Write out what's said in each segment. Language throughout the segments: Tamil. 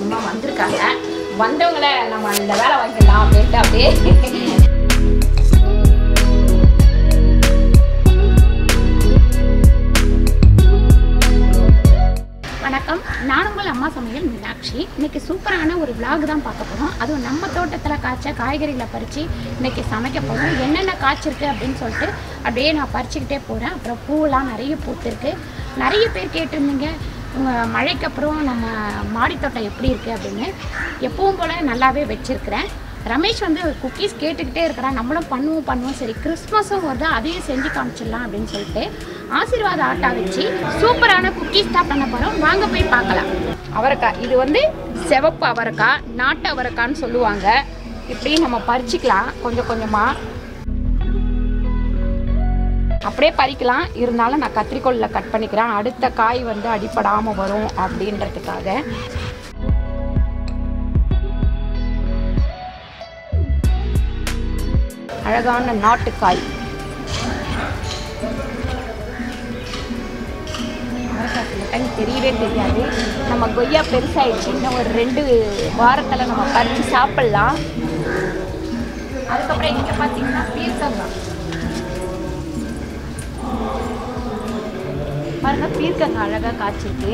அம்மா வந்திருக்காங்க வந்தவங்கள நம்ம இந்த வேலை வாங்கிடலாம் அப்படின்ட்டு அப்படியே வணக்கம் நான் உங்கள் அம்மா சமையல் மீனாட்சி இன்னைக்கு சூப்பரான ஒரு vlog தான் பார்க்க போகிறோம் அதுவும் நம்ம தோட்டத்தில் காய்ச்ச காய்கறிகளை பறித்து இன்னைக்கு சமைக்க போகிறோம் என்னென்ன காய்ச்சிருக்கு அப்படின்னு சொல்லிட்டு அப்படியே நான் பறிச்சுக்கிட்டே போகிறேன் அப்புறம் பூவெல்லாம் நிறைய பூத்திருக்கு நிறைய பேர் கேட்டிருந்தீங்க உங்கள் மழைக்கு அப்புறம் நம்ம மாடி தோட்டம் எப்படி இருக்குது அப்படின்னு எப்பவும் போல் நல்லாவே வச்சுருக்கிறேன் ரமேஷ் வந்து குக்கீஸ் கேட்டுக்கிட்டே இருக்கிறான் நம்மளும் பண்ணுவோம் பண்ணுவோம் சரி கிறிஸ்மஸும் வருது அதையும் செஞ்சு காமிச்சிடலாம் அப்படின்னு சொல்லிட்டு ஆசீர்வாத ஆட்டா வச்சு சூப்பரான குக்கீஸ் தான் பண்ண போகிறோம் வாங்க போய் பார்க்கலாம் அவரைக்காய் இது வந்து சிவப்பு அவரைக்காய் நாட்டு அவரைக்கான்னு சொல்லுவாங்க இப்படி நம்ம பறிச்சுக்கலாம் கொஞ்சம் கொஞ்சமாக அப்படியே பறிக்கலாம் இருந்தாலும் நான் கத்திரிக்கோலில் கட் பண்ணிக்கிறேன் அடுத்த காய் வந்து அடிப்படாமல் வரும் அப்படின்றதுக்காக அழகான நாட்டுக்காய் அவரைக்காய் சில டைம் தெரியவே தெரியாது நம்ம கொய்யா பெருசாயிடுச்சு இன்னும் ஒரு ரெண்டு வாரத்தில் நம்ம பறித்து சாப்பிட்லாம் அதுக்கப்புறம் இங்கே பார்த்தீங்கன்னா பீர்க்கங்காய் பாருங்க பீர்க்கங்காய் அழகாக காய்ச்சிருக்கு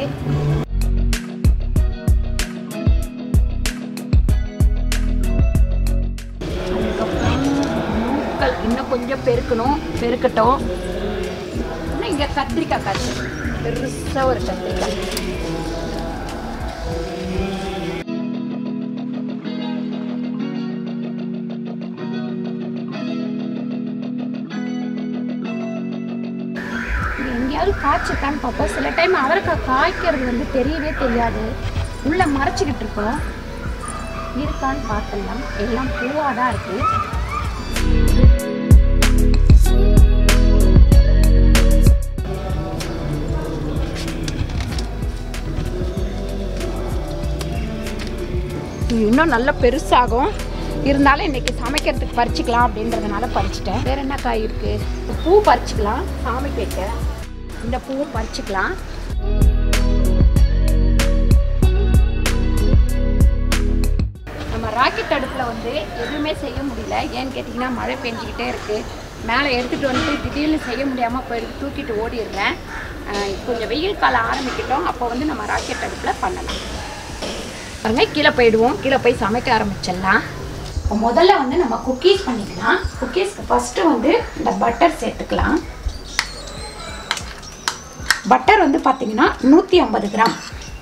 அதுக்கப்புறம் மூக்கள் இன்னும் கொஞ்சம் பெருக்கணும் பெருக்கட்டும் இன்னும் இங்கே கத்திரிக்காய் காய்ச்சி பெருசாக ஒரு கத்திரிக்காய் இது எங்கேயாவது காய்ச்சிருக்கான்னு பார்ப்போம் சில டைம் அவரைக்காய் காய்க்கிறது வந்து தெரியவே தெரியாது உள்ளே மறைச்சிக்கிட்டு இருக்கோம் இருக்கான்னு பார்த்துடலாம் எல்லாம் பூவாக தான் இருக்குது இது இன்னும் நல்லா பெருசாகும் இருந்தாலும் இன்னைக்கு சமைக்கிறதுக்கு பறிச்சுக்கலாம் அப்படின்றதுனால பறிச்சிட்டேன் வேற என்ன காய் இருக்கு பூ பறிச்சுக்கலாம் சாமிக்கு வைக்க இந்த பூவும் பறிச்சுக்கலாம் நம்ம ராக்கெட் அடுப்பில் வந்து எதுவுமே செய்ய முடியல ஏன்னு கேட்டிங்கன்னா மழை பெஞ்சிக்கிட்டே இருக்குது மேலே எடுத்துகிட்டு வந்துட்டு திடீர்னு செய்ய முடியாமல் போயிட்டு தூக்கிட்டு ஓடிடுறேன் அஹ் கொஞ்சம் வெயில் காலம் ஆரம்பிக்கிட்டோம் அப்போ வந்து நம்ம ராக்கெட் அடுப்பில் பண்ணலாம் பாருங்க கீழே போயிடுவோம் கீழே போய் சமைக்க ஆரம்பிச்சிடலாம் இப்போ முதல்ல வந்து நம்ம குக்கீஸ் பண்ணிக்கலாம் குக்கீஸ்க்கு ஃபஸ்ட்டு வந்து இந்த பட்டர் சேர்த்துக்கலாம் பட்டர் வந்து பார்த்தீங்கன்னா நூற்றி ஐம்பது கிராம்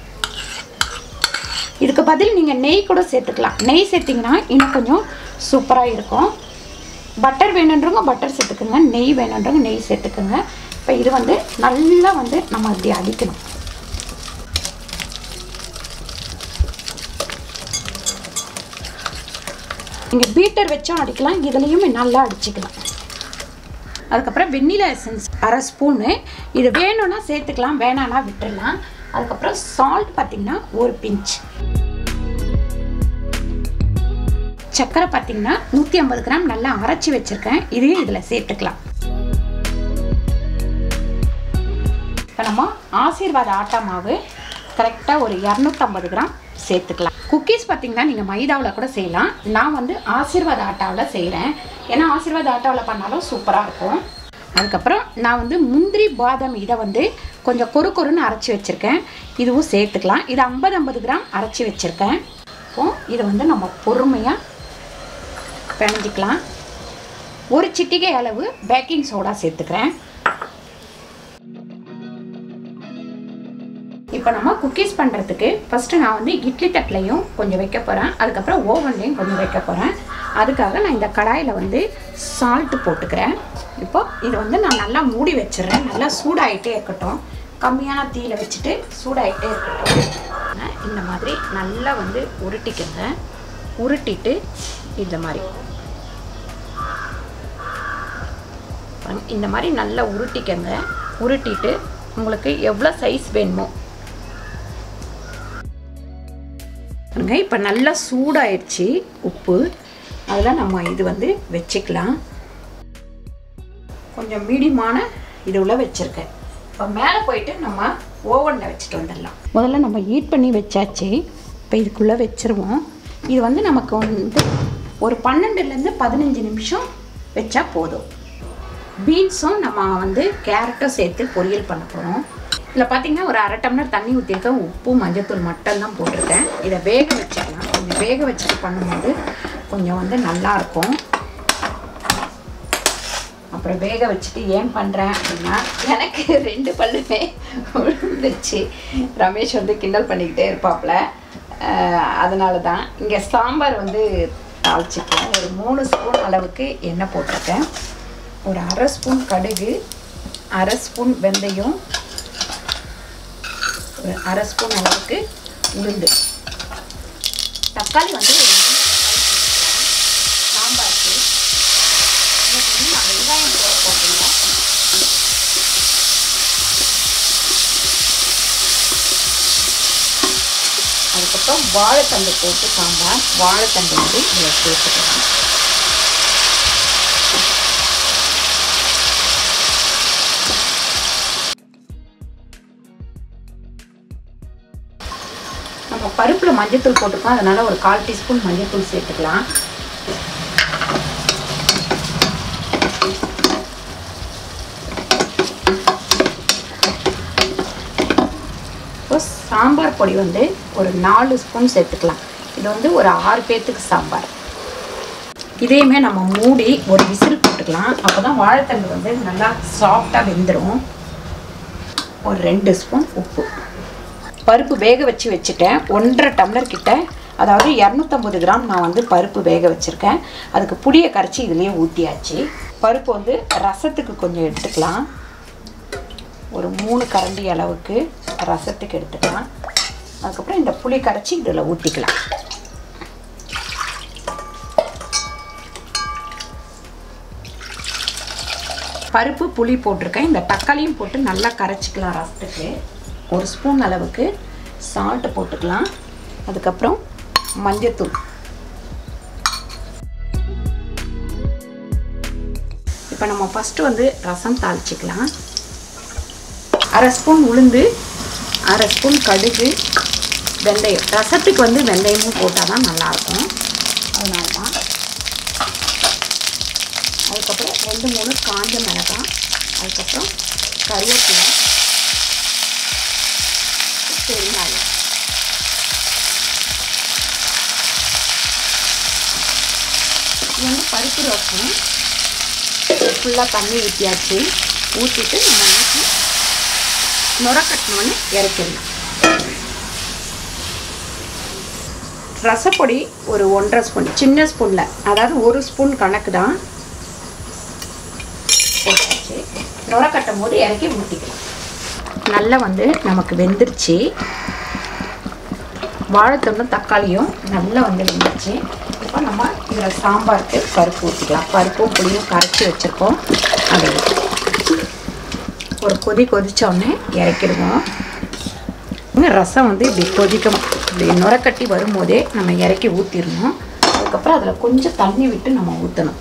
இதுக்கு பதில் நீங்கள் நெய் கூட சேர்த்துக்கலாம் நெய் சேர்த்திங்கன்னா இன்னும் கொஞ்சம் சூப்பராக இருக்கும் பட்டர் வேணுன்றவங்க பட்டர் சேர்த்துக்குங்க நெய் வேணுன்றவங்க நெய் சேர்த்துக்குங்க இப்போ இது வந்து நல்லா வந்து நம்ம இப்படி அடிக்கணும் நீங்கள் பீட்டர் வச்சும் அடிக்கலாம் இதுலேயும் நல்லா அடிச்சுக்கலாம் அதுக்கப்புறம் வெண்ணிலா எசன்ஸ் அரை ஸ்பூனு இது வேணும்னா சேர்த்துக்கலாம் வேணான்னா விட்டுடலாம் அதுக்கப்புறம் சால்ட் பார்த்தீங்கன்னா ஒரு பிஞ்ச் சர்க்கரை பார்த்தீங்கன்னா நூற்றி ஐம்பது கிராம் நல்லா அரைச்சி வச்சுருக்கேன் இதையும் இதில் சேர்த்துக்கலாம் இப்போ நம்ம ஆசீர்வாத ஆட்டா மாவு கரெக்டாக ஒரு இரநூத்தம்பது கிராம் சேர்த்துக்கலாம் குக்கீஸ் பார்த்தீங்கன்னா நீங்கள் மைதாவில் கூட செய்யலாம் நான் வந்து ஆசீர்வாத ஆட்டாவில் செய்கிறேன் ஏன்னா ஆசீர்வாத ஆட்டாவில் பண்ணாலும் சூப்பராக இருக்கும் அதுக்கப்புறம் நான் வந்து முந்திரி பாதாம் இதை வந்து கொஞ்சம் கொரு கொருன்னு அரைச்சி வச்சுருக்கேன் இதுவும் சேர்த்துக்கலாம் இது ஐம்பது ஐம்பது கிராம் அரைச்சி வச்சுருக்கேன் இப்போ இதை வந்து நம்ம பொறுமையாக பிணைஞ்சிக்கலாம் ஒரு சிட்டிகை அளவு பேக்கிங் சோடா சேர்த்துக்கிறேன் இப்போ நம்ம குக்கீஸ் பண்ணுறதுக்கு ஃபஸ்ட்டு நான் வந்து இட்லி தட்டிலையும் கொஞ்சம் வைக்க போகிறேன் அதுக்கப்புறம் ஓவன்லேயும் கொஞ்சம் வைக்க போகிறேன் அதுக்காக நான் இந்த கடாயில் வந்து சால்ட்டு போட்டுக்கிறேன் இப்போ இது வந்து நான் நல்லா மூடி வச்சிடுறேன் நல்லா சூடாயிட்டே இருக்கட்டும் கம்மியான தீயில வச்சுட்டு சூடாயிட்டே இருக்கட்டும் இந்த மாதிரி நல்லா வந்து உருட்டிக்கங்க உருட்டிட்டு இந்த மாதிரி பாருங்க, இந்த மாதிரி நல்லா உருட்டிக்கங்க உருட்டிட்டு உங்களுக்கு எவ்வளோ சைஸ் வேணுமோ பாருங்க இப்போ நல்லா சூடாயிடுச்சு உப்பு அதில் நம்ம இது வந்து வச்சுக்கலாம் கொஞ்சம் மீடியமான இதுவில் வச்சுருக்கேன் இப்போ மேலே போயிட்டு நம்ம ஓவனில் வச்சுட்டு வந்துடலாம் முதல்ல நம்ம ஹீட் பண்ணி வச்சாச்சு இப்போ இதுக்குள்ளே வச்சுருவோம் இது வந்து நமக்கு வந்து ஒரு பன்னெண்டுலேருந்து பதினஞ்சு நிமிஷம் வச்சா போதும் பீன்ஸும் நம்ம வந்து கேரட்டும் சேர்த்து பொரியல் பண்ண போகிறோம் இதில் பார்த்தீங்கன்னா ஒரு அரை டம்ளர் தண்ணி ஊற்றிருக்கேன் உப்பு மஞ்சத்தூள் மட்டும்தான் போட்டிருக்கேன் இதை வேக வச்சிடலாம் கொஞ்சம் வேக வச்சுட்டு பண்ணும்போது கொஞ்சம் வந்து நல்லாயிருக்கும் அப்புறம் வேக வச்சுட்டு ஏன் பண்ணுறேன் அப்படின்னா எனக்கு ரெண்டு பல்லுமே விழுந்துருச்சு ரமேஷ் வந்து கிண்டல் பண்ணிக்கிட்டே இருப்பாப்புல அதனால தான் இங்கே சாம்பார் வந்து தாளிச்சிருக்கேன் ஒரு மூணு ஸ்பூன் அளவுக்கு எண்ணெய் போட்டிருக்கேன் ஒரு அரை ஸ்பூன் கடுகு அரை ஸ்பூன் வெந்தயம் ஒரு அரை ஸ்பூன் அளவுக்கு உளுந்து தக்காளி வந்து ஒரு மூணு சாம்பாருக்கு இன்னைக்கு வந்து நான் வெங்காயம் போட போகிறேன் அதுக்கப்புறம் வாழைத்தண்டு போட்டு சாம்பார் வாழைத்தண்டு வந்து இதில் சேர்த்துக்கலாம் நம்ம பருப்பில் மஞ்சத்தூள் போட்டிருக்கோம் அதனால் ஒரு கால் டீஸ்பூன் மஞ்சத்தூள் சேர்த்துக்கலாம் இப்போ சாம்பார் பொடி வந்து ஒரு நாலு ஸ்பூன் சேர்த்துக்கலாம் இது வந்து ஒரு ஆறு பேர்த்துக்கு சாம்பார் இதையுமே நம்ம மூடி ஒரு விசில் போட்டுக்கலாம் அப்போ தான் வாழைத்தண்டு வந்து நல்லா சாஃப்டாக வெந்துடும் ஒரு ரெண்டு ஸ்பூன் உப்பு பருப்பு வேக வச்சு வச்சுட்டேன் ஒன்றரை டம்ளர் கிட்ட அதாவது இரநூத்தம்பது கிராம் நான் வந்து பருப்பு வேக வச்சுருக்கேன் அதுக்கு புளியை கரைச்சி இதுலேயே ஊற்றியாச்சு பருப்பு வந்து ரசத்துக்கு கொஞ்சம் எடுத்துக்கலாம் ஒரு மூணு கரண்டி அளவுக்கு ரசத்துக்கு எடுத்துக்கலாம் அதுக்கப்புறம் இந்த புளி கரைச்சி இதில் ஊற்றிக்கலாம் பருப்பு புளி போட்டிருக்கேன் இந்த தக்காளியும் போட்டு நல்லா கரைச்சிக்கலாம் ரசத்துக்கு ஒரு ஸ்பூன் அளவுக்கு சால்ட்டு போட்டுக்கலாம் அதுக்கப்புறம் மஞ்சத்தூள் இப்போ நம்ம ஃபஸ்ட்டு வந்து ரசம் தாளிச்சிக்கலாம் அரை ஸ்பூன் உளுந்து அரை ஸ்பூன் கடுகு வெந்தயம் ரசத்துக்கு வந்து வெந்தயமும் போட்டால் தான் நல்லாயிருக்கும் அதனால தான் அதுக்கப்புறம் ரெண்டு மூணு காஞ்ச மிளகாய் அதுக்கப்புறம் கருவேப்பிலை பெருங்காயம் இது வந்து பருப்பு ரசம் ஃபுல்லாக தண்ணி ஊற்றியாச்சு ஊற்றிட்டு நம்ம ஊற்றி நுர கட்டினோன்னு இறக்கிடலாம் ரசப்பொடி ஒரு ஒன்றரை ஸ்பூன் சின்ன ஸ்பூனில் அதாவது ஒரு ஸ்பூன் கணக்கு தான் போட்டாச்சு நுர கட்டும் போது இறக்கி ஊற்றிக்கலாம் நல்லா வந்து நமக்கு வெந்துருச்சு வாழைத்தண்டும் தக்காளியும் நல்லா வந்து வெந்துருச்சு இப்போ நம்ம இதில் சாம்பாருக்கு பருப்பு ஊற்றிக்கலாம் பருப்பும் புளியும் கரைச்சி வச்சுருக்கோம் அதை ஒரு கொதி கொதிச்ச உடனே இறக்கிடுவோம் இன்னும் ரசம் வந்து இப்படி கொதிக்கணும் இப்படி நுரக்கட்டி வரும்போதே நம்ம இறக்கி ஊற்றிடணும் அதுக்கப்புறம் அதில் கொஞ்சம் தண்ணி விட்டு நம்ம ஊற்றணும்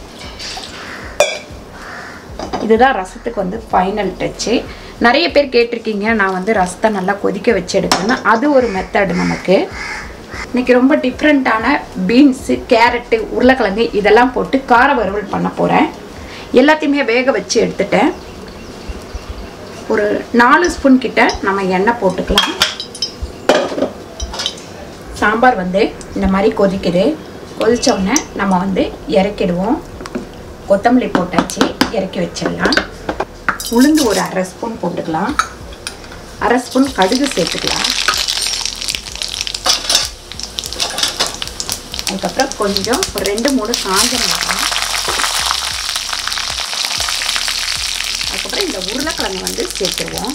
இதுதான் ரசத்துக்கு வந்து ஃபைனல் டச்சு நிறைய பேர் கேட்டிருக்கீங்க நான் வந்து ரசத்தை நல்லா கொதிக்க வச்சு எடுக்கணும்னா அது ஒரு மெத்தடு நமக்கு இன்னைக்கு ரொம்ப டிஃப்ரெண்ட்டான பீன்ஸு கேரட்டு உருளைக்கிழங்கு இதெல்லாம் போட்டு கார வறுவல் பண்ண போகிறேன் எல்லாத்தையுமே வேக வச்சு எடுத்துட்டேன் ஒரு நாலு ஸ்பூன் கிட்ட நம்ம எண்ணெய் போட்டுக்கலாம் சாம்பார் வந்து இந்த மாதிரி கொதிக்குது கொதிச்ச உடனே நம்ம வந்து இறக்கிடுவோம் கொத்தமல்லி போட்டாச்சு இறக்கி வச்சிடலாம் உளுந்து ஒரு அரை ஸ்பூன் போட்டுக்கலாம் அரை ஸ்பூன் கடுகு சேர்த்துக்கலாம் அதுக்கப்புறம் கொஞ்சம் ஒரு ரெண்டு மூணு காஞ்ச மிளகாய் அதுக்கப்புறம் இந்த உருளைக்கிழங்கு வந்து சேர்த்துருவோம்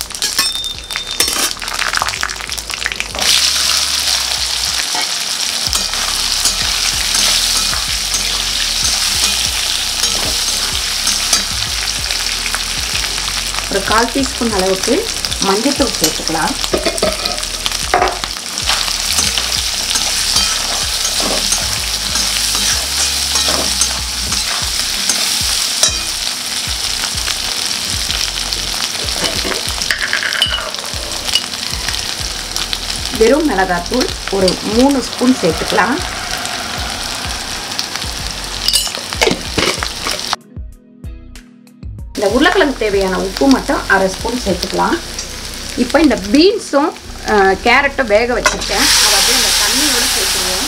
ஒரு கால் டீஸ்பூன் அளவுக்கு மஞ்சத்தூள் சேர்த்துக்கலாம் வெறும் மிளகாத்தூள் ஒரு மூணு ஸ்பூன் சேர்த்துக்கலாம் இந்த உருளைக்கிழங்கு தேவையான உப்பு மட்டும் அரை ஸ்பூன் சேர்த்துக்கலாம் இப்போ இந்த பீன்ஸும் கேரட்டும் வேக வச்சுருக்கேன் அதை அப்படியே இந்த தண்ணியோடு சேர்த்துருவோம்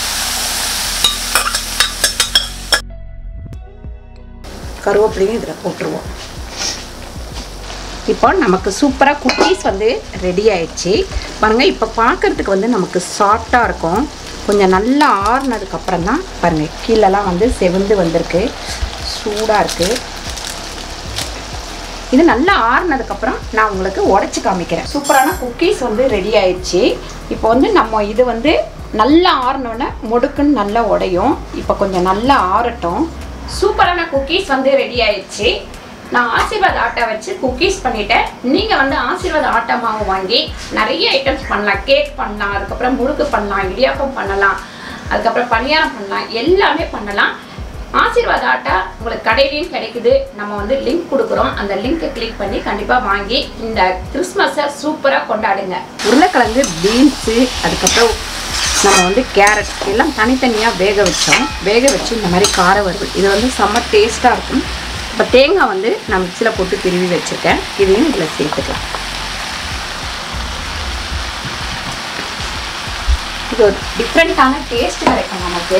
கருவேப்பிலையும் இதில் போட்டுருவோம் இப்போ நமக்கு சூப்பராக குக்கீஸ் வந்து ரெடி ஆயிடுச்சு பாருங்கள் இப்போ பார்க்குறதுக்கு வந்து நமக்கு சாஃப்டாக இருக்கும் கொஞ்சம் நல்லா ஆறுனதுக்கப்புறம் தான் பாருங்கள் கீழெல்லாம் வந்து செவந்து வந்திருக்கு சூடாக இருக்குது இது நல்லா ஆறுனதுக்கப்புறம் நான் உங்களுக்கு உடச்சி காமிக்கிறேன் சூப்பரான குக்கீஸ் வந்து ரெடி ஆயிடுச்சு இப்போ வந்து நம்ம இது வந்து நல்லா ஆறினோன்னே முடுக்குன்னு நல்லா உடையும் இப்போ கொஞ்சம் நல்லா ஆறட்டும் சூப்பரான குக்கீஸ் வந்து ரெடி ஆயிடுச்சு நான் ஆசீர்வாத் ஆட்டா வச்சு குக்கீஸ் பண்ணிட்டேன் நீங்கள் வந்து ஆசீர்வாத் ஆட்டா மாவு வாங்கி நிறைய ஐட்டம்ஸ் பண்ணலாம் கேக் பண்ணலாம் அதுக்கப்புறம் முறுக்கு பண்ணலாம் இடியாப்பம் பண்ணலாம் அதுக்கப்புறம் பணியாரம் பண்ணலாம் எல்லாமே பண்ணலாம் ஆசீர்வாத் ஆட்டா உங்களுக்கு கடையிலையும் கிடைக்குது நம்ம வந்து லிங்க் கொடுக்குறோம் அந்த லிங்கை கிளிக் பண்ணி கண்டிப்பாக வாங்கி இந்த கிறிஸ்மஸை சூப்பராக கொண்டாடுங்க உருளைக்கிழங்கு பீன்ஸு அதுக்கப்புறம் நம்ம வந்து கேரட் எல்லாம் தனித்தனியாக வேக வச்சோம் வேக வச்சு இந்த மாதிரி கார வறுவல் இது வந்து செம்ம டேஸ்ட்டாக இருக்கும் இப்போ தேங்காய் வந்து நான் மிக்சியில் போட்டு திருவி வச்சுருக்கேன் இதையும் இதில் சேர்த்துக்கலாம் இது ஒரு டிஃப்ரெண்ட்டான டேஸ்ட் கிடைக்கும் நமக்கு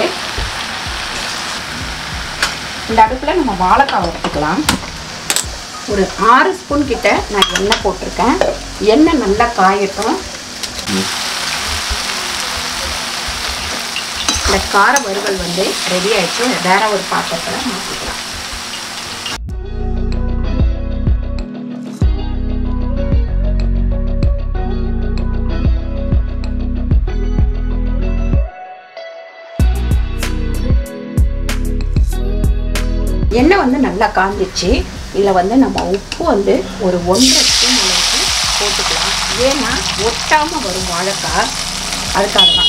இந்த அடுப்பில் நம்ம வாழைக்காய் எடுத்துக்கலாம் ஒரு ஆறு ஸ்பூன் கிட்ட நான் எண்ணெய் போட்டிருக்கேன் எண்ணெய் நல்லா காயட்டும் இந்த கார வறுவல் வந்து ரெடி ஆயிடுச்சு வேற ஒரு பாத்திரத்தில் மாற்றிக்கலாம் எண்ணெய் வந்து நல்லா காஞ்சிச்சு இதில் வந்து நம்ம உப்பு வந்து ஒரு ஒன்றரை ஸ்பூன் அளவுக்கு போட்டுக்கலாம் ஏன்னா ஒட்டாமல் வரும் வாழைக்காய் அதுக்காக தான்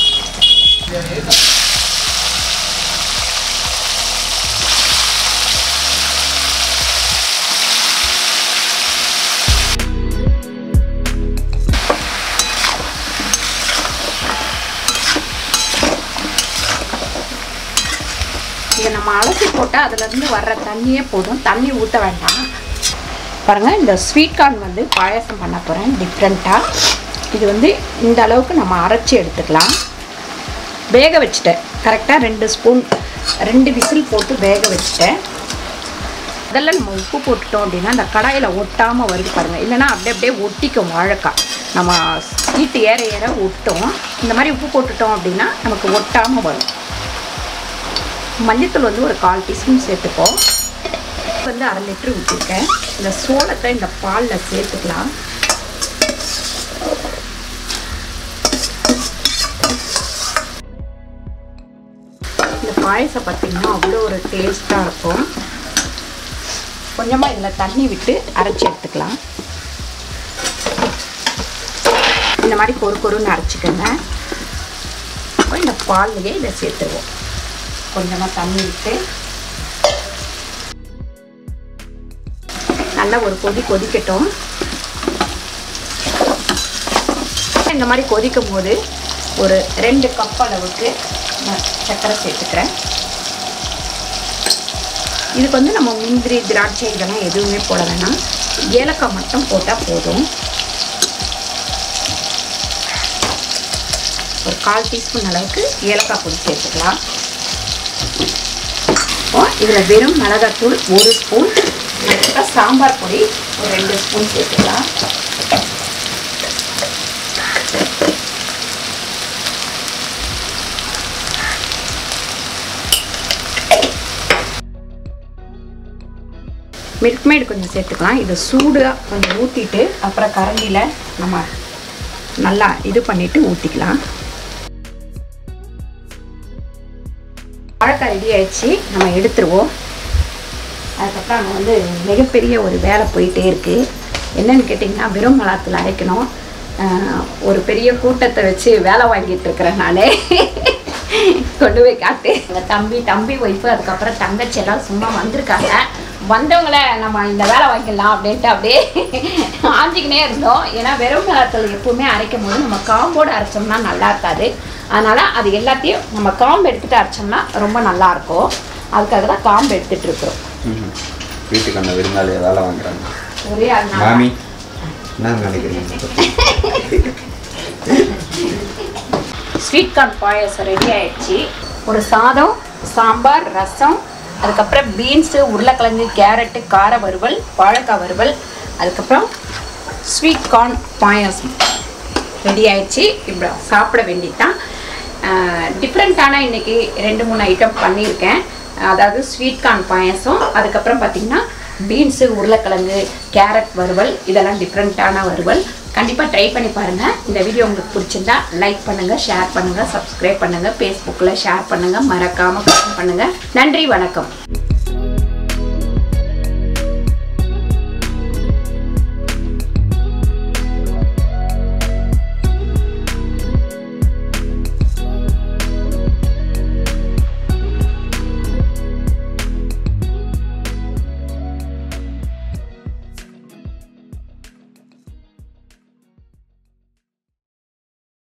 இதை நம்ம அலசி போட்டால் அதுலேருந்து வர்ற தண்ணியே போதும் தண்ணி ஊற்ற வேண்டாம் பாருங்கள் இந்த ஸ்வீட் கார்ன் வந்து பாயாசம் பண்ண போகிறேன் டிஃப்ரெண்ட்டாக இது வந்து இந்த அளவுக்கு நம்ம அரைச்சி எடுத்துக்கலாம் வேக வச்சுட்டேன் கரெக்டாக ரெண்டு ஸ்பூன் ரெண்டு விசில் போட்டு வேக வச்சுட்டேன் அதெல்லாம் நம்ம உப்பு போட்டுட்டோம் அப்படின்னா அந்த கடாயில் ஒட்டாமல் வருது பாருங்கள் இல்லைன்னா அப்படியே அப்படியே ஒட்டிக்கும் வாழைக்காய் நம்ம ஹீட்டு ஏற ஏற ஒட்டும் இந்த மாதிரி உப்பு போட்டுட்டோம் அப்படின்னா நமக்கு ஒட்டாமல் வரும் மஞ்சத்தூள் வந்து ஒரு கால் டீஸ்பூன் சேர்த்துப்போம் வந்து அரை லிட்டர் ஊற்றிருக்கேன் இந்த சோளத்தை இந்த பாலில் சேர்த்துக்கலாம் இந்த பாயசம் பார்த்திங்கன்னா அவ்வளோ ஒரு டேஸ்ட்டாக இருக்கும் கொஞ்சமாக இதில் தண்ணி விட்டு அரைச்சி எடுத்துக்கலாம் இந்த மாதிரி கொரு கொருன்னு அரைச்சிக்கோங்க அப்போ இந்த பால்லையே இதை சேர்த்துருவோம் கொஞ்சமாக தண்ணி விட்டு நல்லா ஒரு கொதி கொதிக்கட்டும் இந்த மாதிரி கொதிக்கும் போது ஒரு ரெண்டு கப் அளவுக்கு நான் சர்க்கரை சேர்த்துக்கிறேன் இதுக்கு வந்து நம்ம முந்திரி திராட்சை இதெல்லாம் எதுவுமே போட வேணாம் ஏலக்காய் மட்டும் போட்டால் போதும் ஒரு கால் டீஸ்பூன் அளவுக்கு ஏலக்காய் பொடி சேர்த்துக்கலாம் இதில் வெறும் மிளகாத்தூள் ஒரு ஸ்பூன் அதுக்கப்புறம் சாம்பார் பொடி ஒரு ரெண்டு ஸ்பூன் சேர்த்துக்கலாம் மில்க் மேட் கொஞ்சம் சேர்த்துக்கலாம் இதை சூடாக கொஞ்சம் ஊற்றிட்டு அப்புறம் கரண்டியில் நம்ம நல்லா இது பண்ணிவிட்டு ஊற்றிக்கலாம் வாழைக்காய் ரெடி ஆயிடுச்சு நம்ம எடுத்துருவோம் அதுக்கப்புறம் அங்கே வந்து மிகப்பெரிய ஒரு வேலை போயிட்டே இருக்குது என்னன்னு கேட்டிங்கன்னா வெறும் மிளகாத்தில் அரைக்கணும் ஆஹ், ஒரு பெரிய கூட்டத்தை வச்சு வேலை வாங்கிட்டு இருக்கிறேன் நான் கொண்டு போய் காட்டு எங்கள் தம்பி தம்பி ஒய்ஃபு அதுக்கப்புறம் தங்கச்சி எல்லாம் சும்மா வந்திருக்காங்க வந்தவங்கள நம்ம இந்த வேலை வாங்கிடலாம் அப்படின்ட்டு அப்படியே ஆஞ்சிக்கினே இருந்தோம் ஏன்னா வெறும் மிளகாத்தூள் எப்பவுமே அரைக்கும் போது நம்ம காம்போடு அரைச்சோம்னா நல்லா இருக்காது அதனால அது எல்லாத்தையும் நம்ம காம்பு எடுத்துட்டு அரைச்சோம்னா ரொம்ப நல்லா இருக்கும் அதுக்காக தான் காம்பு எடுத்துட்டு இருக்கிறோம் ம்ஹும். வீட்டுக்கு அந்த விருந்தாளி வேலை வாங்குறாங்க ஒரே அதனால மாமி என்ன நினைக்கிறீங்க இதை பத்தி? ஸ்வீட் கார்ன் பாயாசம் ரெடி ஆயிடுச்சு ஒரு சாதம் சாம்பார் ரசம் அதுக்கப்புறம் பீன்ஸு உருளைக்கிழங்கு கேரட்டு கார வறுவல் வாழைக்காய் வறுவல் அதுக்கப்புறம் ஸ்வீட் கார்ன் பாயாசம் ரெடி ஆயிடுச்சு இப்போ சாப்பிட வேண்டியதுதான் டிஃப்ரெண்ட்டான இன்னைக்கு ரெண்டு மூணு ஐட்டம் பண்ணியிருக்கேன் அதாவது ஸ்வீட் கார்ன் பாயாசம் அதுக்கப்புறம் பார்த்தீங்கன்னா பீன்ஸு உருளைக்கிழங்கு கேரட் வறுவல் இதெல்லாம் டிஃப்ரெண்ட்டான வறுவல் கண்டிப்பாக ட்ரை பண்ணி பாருங்கள் இந்த வீடியோ உங்களுக்கு பிடிச்சிருந்தா லைக் பண்ணுங்கள் ஷேர் பண்ணுங்கள் சப்ஸ்கிரைப் பண்ணுங்கள் ஃபேஸ்புக்கில் ஷேர் பண்ணுங்கள் மறக்காமல் கமெண்ட் பண்ணுங்கள் நன்றி வணக்கம்